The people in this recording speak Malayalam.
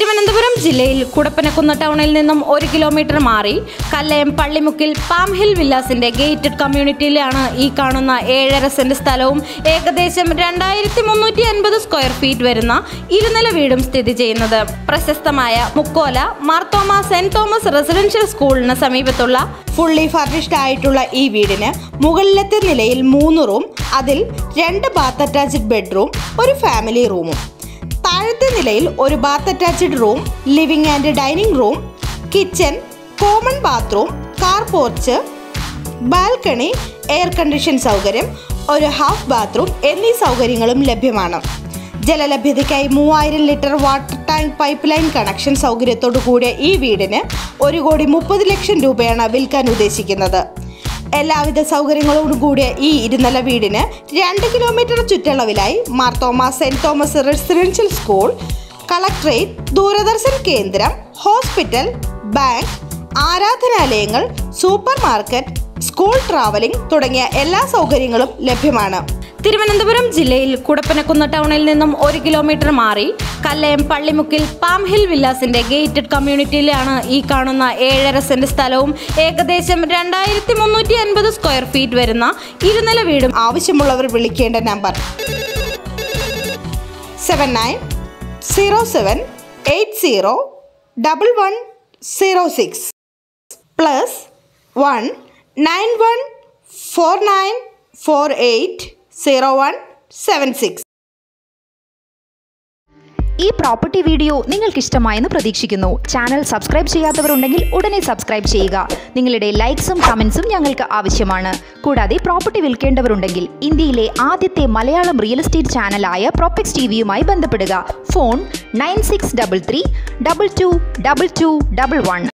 തിരുവനന്തപുരം ജില്ലയിൽ കുടപ്പനക്കുന്ന് ടൗണിൽ നിന്നും ഒരു കിലോമീറ്റർ മാറി കല്ലയം പള്ളിമുക്കിൽ പാം ഹിൽ വില്ലാസിന്റെ ഗേറ്റഡ് കമ്മ്യൂണിറ്റിയിലാണ് ഈ കാണുന്ന ഏഴര സെന്റ് സ്ഥലവും ഏകദേശം രണ്ടായിരത്തി മുന്നൂറ്റി അൻപത് സ്ക്വയർ ഫീറ്റ് വരുന്ന ഇരുനില വീടും സ്ഥിതി ചെയ്യുന്നത് പ്രശസ്തമായ Mukkola Marthoma Saint Thomas residential സ്കൂളിന് സമീപത്തുള്ള ഫുള്ളി ഫർണിഷ്ഡ് ആയിട്ടുള്ള ഈ വീടിന് മുകളിലത്തെ നിലയിൽ മൂന്ന് റൂം അതിൽ രണ്ട് ബാത്ത് അറ്റാച്ച്ഡ് ബെഡ്റൂം ഒരു ഫാമിലി റൂമും താഴത്തെ നിലയിൽ ഒരു bath attached room living and dining room kitchen common bathroom car porch balcony air condition സൗകര്യം ഒരു ഹാഫ് ബാത്റൂം എന്നീ സൗകര്യങ്ങളും ലഭ്യമാണ് ജലലഭ്യതയ്ക്കായി മൂവായിരം litre water tank pipe line connection സൗകര്യത്തോടു കൂടിയ ഈ വീടിന് ഒരു കോടി മുപ്പത് ലക്ഷം രൂപയാണ് വിൽക്കാൻ ഉദ്ദേശിക്കുന്നത് എല്ലാവിധ സൗകര്യങ്ങളോടും കൂടിയ ഈ ഇരുനില വീടിന് രണ്ട് കിലോമീറ്റർ ചുറ്റളവിലായി Marthoma Saint Thomas residential school collectorate Doordarshan കേന്ദ്രം ഹോസ്പിറ്റൽ ബാങ്ക് ആരാധനാലയങ്ങൾ സൂപ്പർ മാർക്കറ്റ് സ്കൂൾ ട്രാവലിംഗ് തുടങ്ങിയ എല്ലാ സൗകര്യങ്ങളും ലഭ്യമാണ് തിരുവനന്തപുരം ജില്ലയിൽ കുടപ്പനക്കുന്ന് ടൗണിൽ നിന്നും ഒരു കിലോമീറ്റർ മാറി കല്ലയം പള്ളിമുക്കിൽ പാം ഹിൽ വില്ലാസിന്റെ ഗേറ്റഡ് കമ്മ്യൂണിറ്റിയിലാണ് ഈ കാണുന്ന ഏഴര സെന്റ് സ്ഥലവും ഏകദേശം രണ്ടായിരത്തി മുന്നൂറ്റി അൻപത് സ്ക്വയർ ഫീറ്റ് വരുന്ന ഇരുനില വീടും ആവശ്യമുള്ളവർ വിളിക്കേണ്ട number seven nine zero seven eight zero double one zero six plus one nine one four nine four eight zero one seven six ഈ പ്രോപ്പർട്ടി വീഡിയോ നിങ്ങൾക്ക് ഇഷ്ടമായെന്ന് പ്രതീക്ഷിക്കുന്നു ചാനൽ സബ്സ്ക്രൈബ് ചെയ്യാത്തവരുണ്ടെങ്കിൽ ഉടനെ സബ്സ്ക്രൈബ് ചെയ്യുക നിങ്ങളുടെ ലൈക്സും കമൻസും ഞങ്ങൾക്ക് ആവശ്യമാണ് കൂടാതെ പ്രോപ്പർട്ടി വിൽക്കേണ്ടവരുണ്ടെങ്കിൽ ഇന്ത്യയിലെ ആദ്യത്തെ മലയാളം റിയൽ എസ്റ്റേറ്റ് ചാനലായ പ്രോപ്പക്സ് ടി വിയുമായി ബന്ധപ്പെടുക phone nine six double three double two double two double one